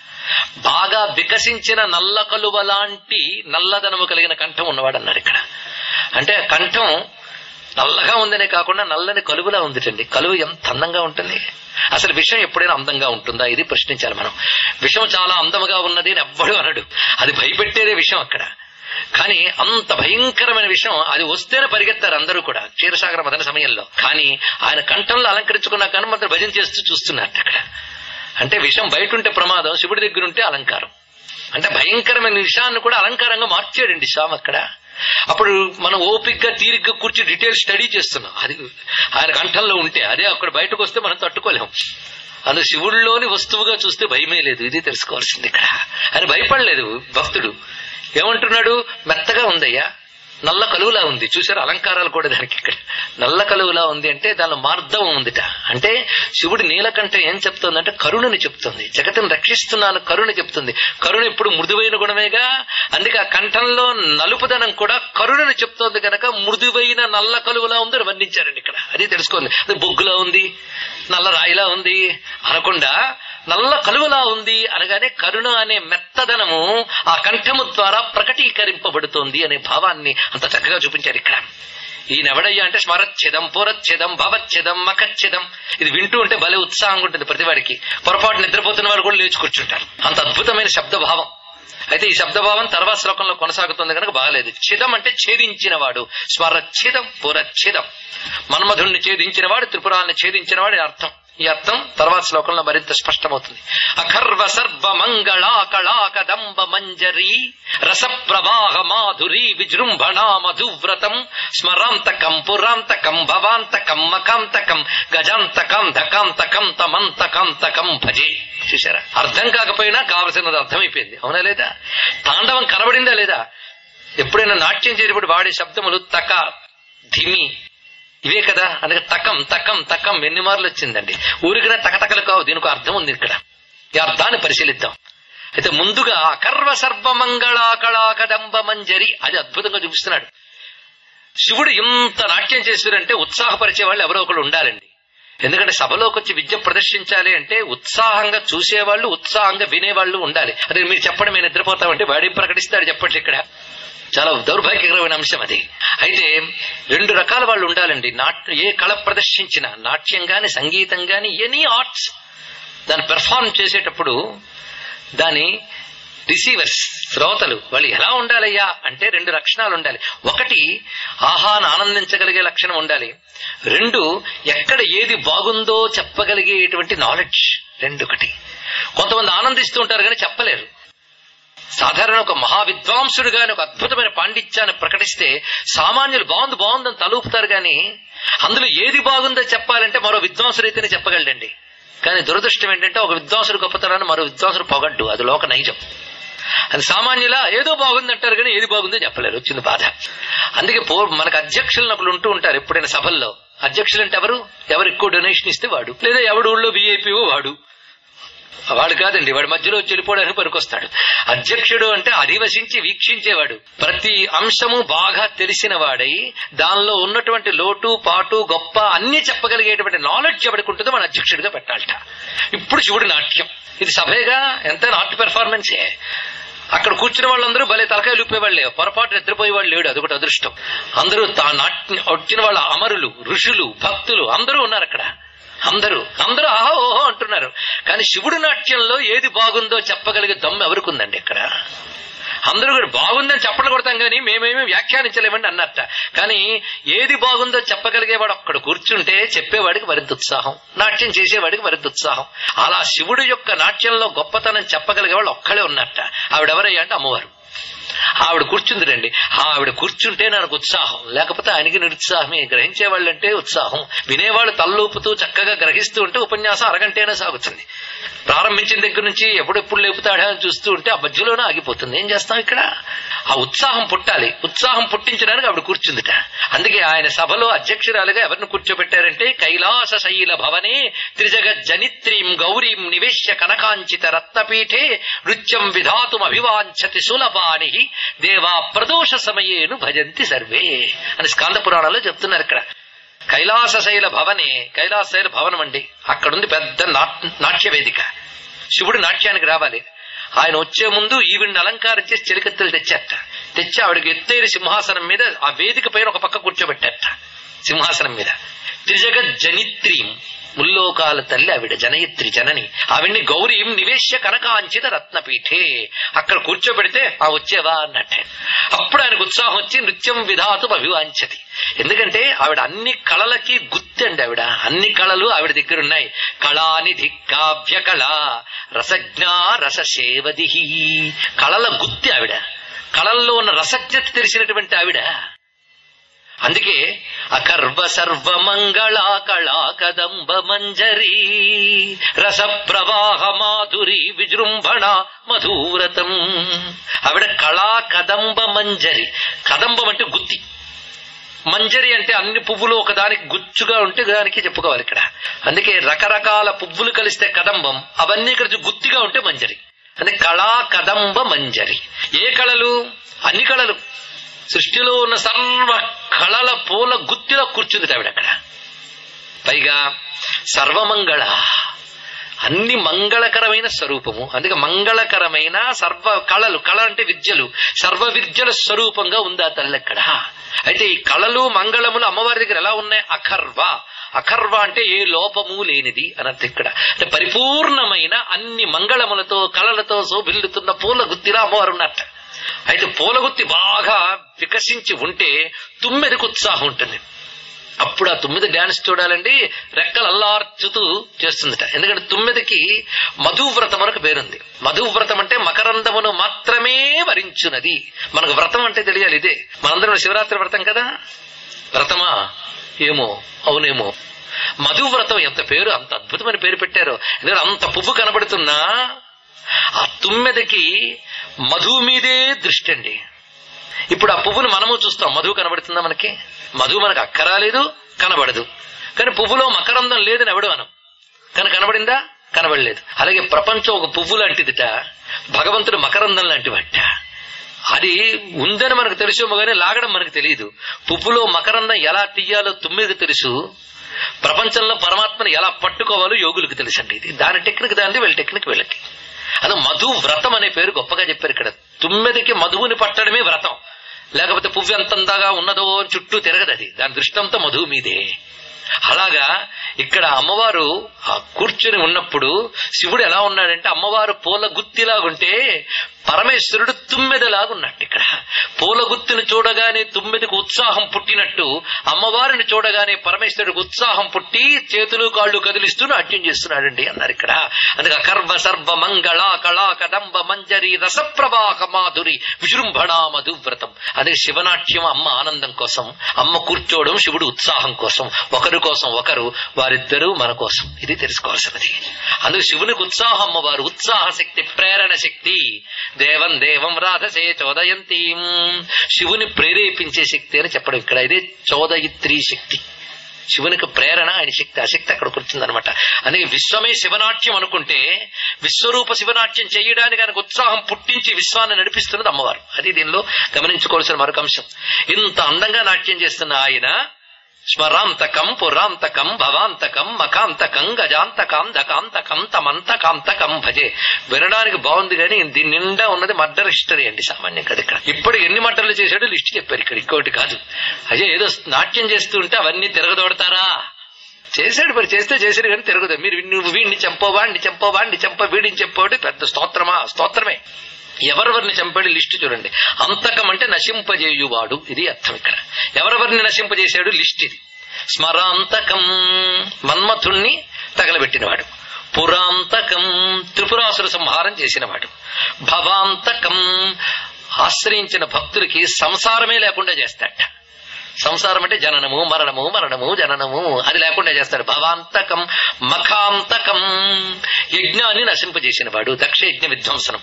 బాగా వికసించిన నల్ల కలువ లాంటి నల్లదనము కలిగిన కంఠం ఉన్నవాడు అన్నారు ఇక్కడ అంటే ఆ కంఠం నల్లగా ఉందనే కాకుండా నల్లని కలువులా ఉందిటండి కలువు ఎంత అందంగా ఉంటుంది అసలు విషయం ఎప్పుడైనా అందంగా ఉంటుందా ఇది ప్రశ్నించాలి మనం విషయం చాలా అందముగా ఉన్నది అని ఎవ్వడు అనడు అది భయపెట్టేదే విషయం అక్కడ కానీ అంత భయంకరమైన విషయం అది వస్తేనే పరిగెత్తారు అందరూ కూడా క్షీరసాగర మదన సమయంలో కానీ ఆయన కంఠంలో అలంకరించుకున్నా కానీ మాత్రం భజన చేస్తూ చూస్తున్నారు అక్కడ అంటే విషయం బయట ఉంటే ప్రమాదం శివుడి దగ్గర ఉంటే అలంకారం అంటే భయంకరమైన విషయాన్ని కూడా అలంకారంగా మార్చాడండి స్వామి అక్కడ అప్పుడు మనం ఓపిక్గా తీరిగ్గా కూర్చి డీటెయిల్ స్టడీ చేస్తున్నాం అది ఆయన కంఠంలో ఉంటే అదే అక్కడ బయటకు వస్తే మనం తట్టుకోలేం అందులో శివుడిలోని వస్తువుగా చూస్తే భయమే లేదు ఇది తెలుసుకోవాల్సింది ఇక్కడ ఆయన భయపడలేదు భక్తుడు ఏమంటున్నాడు మెత్తగా ఉందయ్యా నల్ల కలువులా ఉంది చూసారు అలంకారాలు కూడా దానికి ఇక్కడ నల్ల కలువులా ఉంది అంటే దానిలో మార్ధవం ఉందిట అంటే శివుడి నీలకంఠ ఏం చెప్తోందంటే కరుణని చెప్తుంది జగత్తుని రక్షిస్తున్నాను కరుణ చెప్తుంది కరుణ ఇప్పుడు మృదువైన గుణమేగా అందుకే ఆ కంఠంలో నలుపుదనం కూడా కరుణని చెప్తోంది కనుక మృదువైన నల్ల కలువులా ఉంది అని వర్ణించారండి ఇక్కడ అది తెలుసుకోండి అది బొగ్గులా ఉంది నల్ల రాయిలా ఉంది అనకుండా నల్ల కలువలా ఉంది అనగానే కరుణ అనే మెత్తదనము ఆ కంఠము ద్వారా ప్రకటీకరింపబడుతోంది అనే భావాన్ని అంత చక్కగా చూపించారు ఇక్కడ ఈయనెవడయ్యా అంటే స్మరచ్ఛేదం పూరచ్ఛేదం భవచ్ఛేదం మఖచ్ఛేదం ఇది వింటూ ఉంటే భలే ఉత్సాహంగా ఉంటుంది ప్రతివాడికి పొరపాటు నిద్రపోతున్న వారు కూడా లేచి కూర్చుంటారు అంత అద్భుతమైన శబ్దభావం అయితే ఈ శబ్దభావం తర్వాత శ్లోకంలో కొనసాగుతుంది కనుక బాగలేదు ఛిదం అంటే ఛేదించిన వాడు స్వరచ్ఛిదం పురచ్ఛిదం మన్మధుణ్ణి ఛేదించిన వాడు త్రిపురాన్ని ఛేదించిన వాడి అర్థం ఈ అర్థం తర్వాత శ్లోకంలో మరింత స్పష్టమవుతుంది అఖర్వ సర్వ మంగళాకళాక దంబ మంజరి రస ప్రవాహ మాధురి విజృంభణా మధువ్రతం స్మరాంతకం పురాంతకం భవాంతకం మకాంతకం గజాంతకం ధకాంతకం తమంతకాంతకం భజే చూసారా అర్థం కాకపోయినా కావలసినది అర్థమైపోయింది అవునా లేదా తాండవం కనబడిందా లేదా ఎప్పుడైనా నాట్యం చేసేటప్పుడు వాడే శబ్దములు తక ధిమి ఇవే కదా అందుకే తకం తకం తకం ఎన్ని మార్లు వచ్చిందండి ఊరికిన తకతకలు కావు దీనికి అర్థం ఉంది ఇక్కడ ఈ అర్థాన్ని పరిశీలిద్దాం అయితే ముందుగా అకర్వ సర్వమంగళాకళాకదంబ మంజరి అది అద్భుతంగా చూపిస్తున్నాడు శివుడు ఇంత నాట్యం చేశారంటే ఉత్సాహపరిచే వాళ్ళు ఎవరో ఒకరు ఉండాలండి ఎందుకంటే సభలోకి వచ్చి విద్య ప్రదర్శించాలి అంటే ఉత్సాహంగా చూసేవాళ్ళు ఉత్సాహంగా వినేవాళ్ళు ఉండాలి అదే మీరు చెప్పండి మేము నిద్రపోతామంటే వాడి ప్రకటిస్తాడు చెప్పండి ఇక్కడ చాలా దౌర్భాగ్యకరమైన అంశం అది అయితే రెండు రకాల వాళ్ళు ఉండాలండి నాట్ ఏ కళ ప్రదర్శించినా నాట్యం గాని సంగీతం గాని ఎనీ ఆర్ట్స్ దాన్ని పెర్ఫార్మ్ చేసేటప్పుడు దాని రిసీవర్స్ శ్రోతలు వాళ్ళు ఎలా ఉండాలయ్యా అంటే రెండు లక్షణాలు ఉండాలి ఒకటి ఆహాను ఆనందించగలిగే లక్షణం ఉండాలి రెండు ఎక్కడ ఏది బాగుందో చెప్పగలిగేటువంటి నాలెడ్జ్ రెండు ఒకటి కొంతమంది ఆనందిస్తూ ఉంటారు కానీ చెప్పలేరు సాధారణ ఒక మహావిద్వాంసుడు గాని ఒక అద్భుతమైన పాండిత్యాన్ని ప్రకటిస్తే సామాన్యులు బాగుంది బాగుందని తలూపుతారు గాని అందులో ఏది బాగుందో చెప్పాలంటే మరో విద్వాంసుడు అయితేనే చెప్పగలడండి కానీ దురదృష్టం ఏంటంటే ఒక విద్వాంసుడు గొప్పతనాన్ని మరో విద్వాంసుడు పొగడ్డు అది లోక నైజం అది సామాన్యులా ఏదో బాగుంది అంటారు కానీ ఏది బాగుందో చెప్పలేరు వచ్చింది బాధ అందుకే పో మనకు అధ్యక్షులు అప్పుడు ఉంటూ ఉంటారు ఎప్పుడైనా సభల్లో అధ్యక్షులు అంటే ఎవరు ఎవరు ఎక్కువ డొనేషన్ ఇస్తే వాడు లేదా ఎవడు ఊళ్ళో బీఏపీఓ వాడు వాడు కాదండి వాడు మధ్యలో వచ్చి వెళ్ళిపోవడానికి పనికొస్తాడు అధ్యక్షుడు అంటే అధివసించి వీక్షించేవాడు ప్రతి అంశము బాగా తెలిసిన వాడై దానిలో ఉన్నటువంటి లోటు పాటు గొప్ప అన్ని చెప్పగలిగేటువంటి నాలెడ్జ్ ఎవరికి ఉంటుందో మన అధ్యక్షుడిగా పెట్టాలట ఇప్పుడు శివుడి నాట్యం ఇది సభేగా ఎంత నాట్య పెర్ఫార్మెన్సే అక్కడ కూర్చున్న వాళ్ళందరూ భలే తలకాయలు ఊపేవాళ్ళే పొరపాటు నిద్రపోయేవాళ్ళు లేడు అదొకటి అదృష్టం అందరూ తా నాట్య వచ్చిన వాళ్ళ అమరులు ఋషులు భక్తులు అందరూ ఉన్నారు అక్కడ అందరూ అందరూ ఆహో ఓహో అంటున్నారు కానీ శివుడి నాట్యంలో ఏది బాగుందో చెప్పగలిగే దమ్ము ఎవరికి ఉందండి ఇక్కడ అందరూ కూడా బాగుందని చెప్పడం కొడతాం కానీ మేమేమి వ్యాఖ్యానించలేమండి అన్నట్ట కానీ ఏది బాగుందో చెప్పగలిగేవాడు అక్కడ కూర్చుంటే చెప్పేవాడికి మరింత ఉత్సాహం నాట్యం చేసేవాడికి మరింత ఉత్సాహం అలా శివుడి యొక్క నాట్యంలో గొప్పతనం చెప్పగలిగేవాళ్ళు ఒక్కడే ఉన్నట్ట ఆవిడెవరయ్యా అంటే అమ్మవారు ఆవిడ కూర్చుంది రండి ఆవిడ కూర్చుంటే నాకు ఉత్సాహం లేకపోతే ఆయనకి నిరుత్సాహమే గ్రహించే వాళ్ళంటే ఉత్సాహం వినేవాళ్ళు తల్లూపుతూ చక్కగా గ్రహిస్తూ ఉంటే ఉపన్యాసం అరగంటైనా సాగుతుంది ప్రారంభించిన దగ్గర నుంచి ఎప్పుడెప్పుడు లేపుతాడా అని చూస్తూ ఉంటే ఆ మధ్యలోనే ఆగిపోతుంది ఏం చేస్తాం ఇక్కడ ఆ ఉత్సాహం పుట్టాలి ఉత్సాహం పుట్టించడానికి ఆవిడ కూర్చుందిట అందుకే ఆయన సభలో అధ్యక్షురాలుగా ఎవరిని కూర్చోబెట్టారంటే కైలాస శైల భవనే త్రిజగ జనిత్రీం గౌరీం నివేశ్య కనకాంచిత రత్నపీఠే నృత్యం విధాతుం అభివాంఛతి సులభాని దేవా ప్రదోష సమయేను భజంతి సర్వే అని స్కాంద పురాణంలో చెప్తున్నారు ఇక్కడ కైలాస శైల భవనే కైలాస శైల భవనం అండి అక్కడుంది పెద్ద నాట్- నాట్య వేదిక శివుడు నాట్యానికి రావాలి ఆయన వచ్చే ముందు ఈవిడ్ని అలంకారం చేసి చెలికత్తెలు తెచ్చారట తెచ్చి ఆవిడకి ఎత్తైన సింహాసనం మీద ఆ వేదిక పైన ఒక పక్క కూర్చోబెట్టారట సింహాసనం మీద త్రిజగ జనిత్రీం ముల్లోకాల తల్లి ఆవిడ జనయిత్రి జనని ఆవిడ్ని గౌరీం నివేశ్య కనకాంచిత రత్నపీఠే అక్కడ కూర్చోబెడితే ఆ వచ్చేవా అన్నట్టే అప్పుడు ఆయనకు ఉత్సాహం వచ్చి నృత్యం విధాతు అభివాంచతి ఎందుకంటే ఆవిడ అన్ని కళలకి గుర్తండి ఆవిడ అన్ని కళలు ఆవిడ దగ్గర ఉన్నాయి కళానిధి కావ్య కళ రసజ్ఞ రససేవది కళల గుత్తి ఆవిడ కళల్లో ఉన్న రసజ్ఞత తెలిసినటువంటి ఆవిడ అందుకే అకర్వ సర్వ మంగళ కళా కదంబ మంజరి రస ప్రవాహ మాధురి విజృంభణ మధువ్రతం ఆవిడ కళా కదంబ మంజరి కదంబం అంటే గుత్తి మంజరి అంటే అన్ని పువ్వులు ఒకదానికి గుచ్చుగా ఉంటే దానికి చెప్పుకోవాలి ఇక్కడ అందుకే రకరకాల పువ్వులు కలిస్తే కదంబం అవన్నీ కలిసి గుత్తిగా ఉంటే మంజరి అంటే కళా కదంబ మంజరి ఏ కళలు అన్ని కళలు సృష్టిలో ఉన్న సర్వ కళల పూల గుత్తిలో కూర్చుంది ఆవిడ అక్కడ పైగా సర్వమంగళ అన్ని మంగళకరమైన స్వరూపము అందుకే మంగళకరమైన సర్వ కళలు కళ అంటే విద్యలు సర్వ విద్యల స్వరూపంగా ఉంది ఆ తల్లి అక్కడ అయితే ఈ కళలు మంగళములు అమ్మవారి దగ్గర ఎలా ఉన్నాయి అఖర్వ అఖర్వ అంటే ఏ లోపము లేనిది అన్నది ఇక్కడ అంటే పరిపూర్ణమైన అన్ని మంగళములతో కళలతో శోభిల్లుతున్న పూల గుత్తిలా అమ్మవారు ఉన్నట్ట అయితే పూలగుత్తి బాగా వికసించి ఉంటే తుమ్మెదకు ఉత్సాహం ఉంటుంది అప్పుడు ఆ తుమ్మిద డాన్స్ చూడాలండి రెక్కలు అల్లార్చుతూ చేస్తుందట ఎందుకంటే తుమ్మిదకి మధువ్రతం అనకు పేరుంది మధువ్రతం అంటే మకరందమును మాత్రమే వరించునది మనకు వ్రతం అంటే తెలియాలి ఇదే మనందరం శివరాత్రి వ్రతం కదా వ్రతమా ఏమో అవునేమో మధువ్రతం ఎంత పేరు అంత అద్భుతమైన పేరు పెట్టారు ఎందుకంటే అంత పువ్వు కనబడుతున్నా ఆ తుమ్మెదకి మధు మీదే దృష్టి అండి ఇప్పుడు ఆ పువ్వుని మనము చూస్తాం మధు కనబడుతుందా మనకి మధు మనకు అక్కరాలేదు కనబడదు కానీ పువ్వులో మకరందం లేదని ఎవడు అనం కానీ కనబడిందా కనబడలేదు అలాగే ప్రపంచం ఒక పువ్వు లాంటిదిట భగవంతుడు మకరందం లాంటివట అది ఉందని మనకు తెలుసేమో కానీ లాగడం మనకు తెలియదు పువ్వులో మకరందం ఎలా తీయాలో తుమ్మిదికి తెలుసు ప్రపంచంలో పరమాత్మని ఎలా పట్టుకోవాలో యోగులకు తెలుసండి ఇది దాని టెక్నిక్ దాని వీళ్ళ టెక్నిక్ వీళ్ళకి అది మధు వ్రతం అనే పేరు గొప్పగా చెప్పారు ఇక్కడ తుమ్మెదికి మధువుని పట్టడమే వ్రతం లేకపోతే పువ్వు ఎంతందాగా ఉన్నదో అని చుట్టూ తిరగదు అది దాని దృష్టంతో మధువు మీదే అలాగా ఇక్కడ అమ్మవారు ఆ కూర్చుని ఉన్నప్పుడు శివుడు ఎలా ఉన్నాడంటే అమ్మవారు పూల గుత్తిలాగుంటే పరమేశ్వరుడు తుమ్మెదలాగా ఉన్నట్టు ఇక్కడ పూల గుత్తిని చూడగానే తుమ్మెదికి ఉత్సాహం పుట్టినట్టు అమ్మవారిని చూడగానే పరమేశ్వరుడికి ఉత్సాహం పుట్టి చేతులు కాళ్ళు కదిలిస్తూ నాట్యం చేస్తున్నాడండి అన్నారు ఇక్కడ అందుకే కర్వ సర్వ మంగళ కళా కదంబ మంజరి రసప్రవాహ మాధురి విజృంభణ మధువ్రతం అదే శివనాట్యం అమ్మ ఆనందం కోసం అమ్మ కూర్చోవడం శివుడు ఉత్సాహం కోసం ఒకరి కోసం ఒకరు వారిద్దరూ మన కోసం ఇది తెలుసుకోవాల్సినది అందుకు శివునికి ఉత్సాహం అమ్మవారు ఉత్సాహ శక్తి ప్రేరణ శక్తి దేవం దేవం రాధసే చోదయంతి శివుని ప్రేరేపించే శక్తి అని చెప్పడం ఇక్కడ ఇదే చోదయిత్రి శక్తి శివునికి ప్రేరణ ఆయన శక్తి ఆ శక్తి అక్కడ కూర్చుందనమాట అందుకే విశ్వమే శివనాట్యం అనుకుంటే విశ్వరూప శివనాట్యం చేయడానికి ఆయనకు ఉత్సాహం పుట్టించి విశ్వాన్ని నడిపిస్తున్నది అమ్మవారు అది దీనిలో గమనించుకోవాల్సిన మరొక అంశం ఇంత అందంగా నాట్యం చేస్తున్న ఆయన స్మరాంతకం పురాంతకం భవాంతకం మకాంతకం గజాంతకం దకాంతకం తమంతకాంతకం భజే వినడానికి బాగుంది కానీ దీని నిండా ఉన్నది మర్డర్ హిస్టరీ అండి సామాన్యం కదా ఇక్కడ ఇప్పుడు ఎన్ని మర్డర్లు చేశాడో లిస్ట్ చెప్పారు ఇక్కడ ఇంకోటి కాదు అదే ఏదో నాట్యం చేస్తూ ఉంటే అవన్నీ తిరగదోడతారా చేశాడు మరి చేస్తే చేశాడు కానీ తిరగదు మీరు నువ్వు వీడిని చంపవా వాడిని చంపవా వాడిని చంప వీడిని చంపవాడి పెద్ద స్తోత్రమా స్తోత్రమే ఎవరెవరిని చంపాడు లిస్టు చూడండి అంతకం అంటే నశింపజేయువాడు ఇది అర్థం ఇక్కడ ఎవరెవరిని నశింపజేశాడు లిస్ట్ ఇది స్మరాంతకం మన్మథుణ్ణి తగలబెట్టినవాడు పురాంతకం త్రిపురాసుర సంహారం చేసినవాడు భవాంతకం ఆశ్రయించిన భక్తులకి సంసారమే లేకుండా చేస్తాడట సంసారం అంటే జననము మరణము మరణము జననము అది లేకుండా చేస్తాడు భవాంతకం మఖాంతకం యజ్ఞాన్ని నశింపజేసిన వాడు దక్ష యజ్ఞ విధ్వంసనం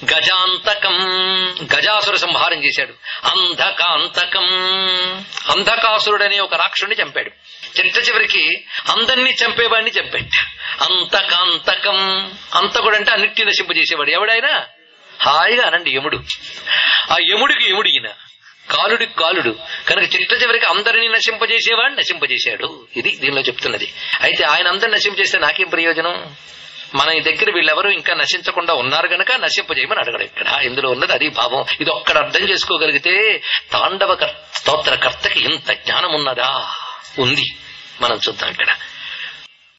గజాంతకం గజాసుర సంహారం చేశాడు అంధకాంతకం అంధకాసురుడనే ఒక రాక్షుడిని చంపాడు చిట్ట చివరికి అందరినీ చంపేవాడిని చంపాడు అంతకాంతకం అంతకుడు అంటే అన్నిటిని నశింపజేసేవాడు ఎవడైనా హాయిగా అనండి యముడు ఆ యముడికి యముడు ఈయన కాలుడికి కాలుడు కనుక చిట్ట చివరికి అందరినీ నశింపజేసేవాడు నశింపజేశాడు ఇది దీనిలో చెప్తున్నది అయితే ఆయన అందరిని నశింపజేస్తే నాకేం ప్రయోజనం మన ఈ దగ్గర వీళ్ళెవరూ ఇంకా నశించకుండా ఉన్నారు గనక నశింపజేయమని అడగడు ఇక్కడ ఇందులో ఉన్నది అది భావం ఇది ఒక్కడ అర్థం చేసుకోగలిగితే తాండవ స్తోత్ర కర్తకి ఇంత జ్ఞానం ఉన్నదా ఉంది మనం చూద్దాం ఇక్కడ